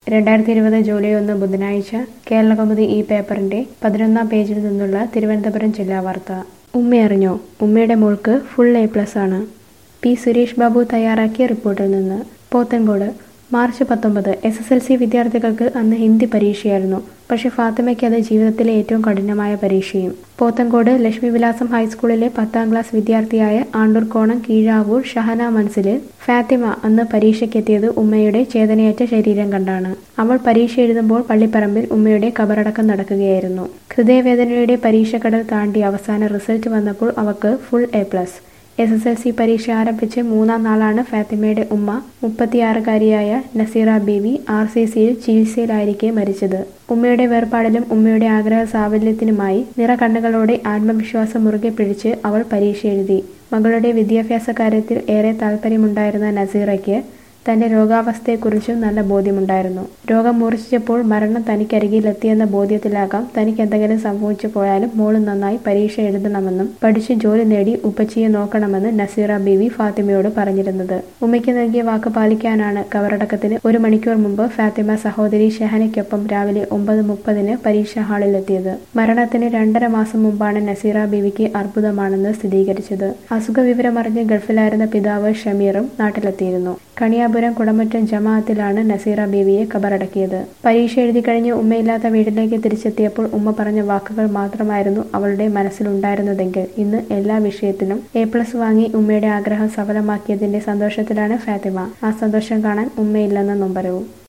രണ്ടായിരത്തി ഇരുപത് ജൂലൈ ഒന്ന് ബുധനാഴ്ച കേരളകൗമുദി ഈ പേപ്പറിന്റെ പതിനൊന്നാം പേജിൽ നിന്നുള്ള തിരുവനന്തപുരം ജില്ലാ വാർത്ത ഉമ്മയറിഞ്ഞോ ഉമ്മയുടെ മോൾക്ക് ഫുൾ എ പ്ലസ് ആണ് പി സുരേഷ് ബാബു തയ്യാറാക്കിയ റിപ്പോർട്ടിൽ നിന്ന് പോത്തൻകോട് മാർച്ച് പത്തൊമ്പത് എസ് എസ് എൽ സി വിദ്യാർത്ഥികൾക്ക് അന്ന് ഹിന്ദി പരീക്ഷയായിരുന്നു പക്ഷേ ഫാത്തിമയ്ക്ക് അത് ജീവിതത്തിലെ ഏറ്റവും കഠിനമായ പരീക്ഷയും പോത്തൻകോട് ലക്ഷ്മി വിലാസം ഹൈസ്കൂളിലെ പത്താം ക്ലാസ് വിദ്യാർത്ഥിയായ ആണ്ടൂർക്കോണം കീഴാവൂർ ഷഹന മൻസില് ഫാത്തിമ അന്ന് പരീക്ഷയ്ക്കെത്തിയത് ഉമ്മയുടെ ചേതനയേറ്റ ശരീരം കണ്ടാണ് അവൾ പരീക്ഷ എഴുതുമ്പോൾ പള്ളിപ്പറമ്പിൽ ഉമ്മയുടെ കബറടക്കം നടക്കുകയായിരുന്നു ഹൃദയവേദനയുടെ പരീക്ഷക്കടൽ താണ്ടി അവസാന റിസൾട്ട് വന്നപ്പോൾ അവൾക്ക് full A plus S S L C പരീക്ഷ ആരംഭിച്ച് മൂന്നാം നാളാണ് ഫാത്തിമയുടെ ഉമ്മ മുപ്പത്തിയാറുകാരിയായ നസീറ ബീവി ആർ സി സിയിൽ ചികിത്സയിലായിരിക്കെ മരിച്ചത് ഉമ്മയുടെ വേർപാടിലും ഉമ്മയുടെ ആഗ്രഹ സാഫല്യത്തിനുമായി നിറകണ്ണുകളോടെ ആത്മവിശ്വാസം മുറുകെ പിടിച്ച് അവൾ പരീക്ഷ എഴുതി മകളുടെ വിദ്യാഭ്യാസ കാര്യത്തിൽ ഏറെ താല്പര്യമുണ്ടായിരുന്ന നസീറയ്ക്ക് തന്റെ രോഗാവസ്ഥയെക്കുറിച്ചും നല്ല ബോധ്യമുണ്ടായിരുന്നു രോഗം മൂർച്ഛിച്ചപ്പോൾ മരണം തനിക്കരികിലെത്തിയെന്ന ബോധ്യത്തിലാകാം തനിക്ക് എന്തെങ്കിലും സംഭവിച്ചു പോയാലും മോള് നന്നായി പരീക്ഷ എഴുതണമെന്നും പഠിച്ച് ജോലി നേടി ഉപ്പച്ചിയെ നോക്കണമെന്ന് നസീറ ബീവി ഫാത്തിമയോട് പറഞ്ഞിരുന്നത് ഉമ്മയ്ക്ക് നൽകിയ വാക്ക് പാലിക്കാനാണ് കവറടക്കത്തിന് ഒരു മണിക്കൂർ മുമ്പ് ഫാത്തിമ സഹോദരി ഷഹനയ്ക്കൊപ്പം രാവിലെ ഒമ്പത് മുപ്പതിന് പരീക്ഷാ ഹാളിലെത്തിയത് മരണത്തിന് രണ്ടര മാസം മുമ്പാണ് നസീറ ബീവിക്ക് അർബുദമാണെന്ന് സ്ഥിരീകരിച്ചത് അസുഖവിവരമറിഞ്ഞ് ഗൾഫിലായിരുന്ന പിതാവ് ഷമീറും നാട്ടിലെത്തിയിരുന്നു കണിയാപുരം കുടമറ്റം ജമാഅത്തിലാണ് നസീറ ബീവിയെ കബറടക്കിയത് പരീക്ഷ എഴുതി കഴിഞ്ഞ് ഉമ്മയില്ലാത്ത വീട്ടിലേക്ക് തിരിച്ചെത്തിയപ്പോൾ ഉമ്മ പറഞ്ഞ വാക്കുകൾ മാത്രമായിരുന്നു അവളുടെ മനസ്സിലുണ്ടായിരുന്നതെങ്കിൽ ഇന്ന് എല്ലാ വിഷയത്തിലും എ പ്ലസ് വാങ്ങി ഉമ്മയുടെ ആഗ്രഹം സഫലമാക്കിയതിന്റെ സന്തോഷത്തിലാണ് ഫാത്തിമ ആ സന്തോഷം കാണാൻ ഉമ്മയില്ലെന്ന നൊമ്പരവും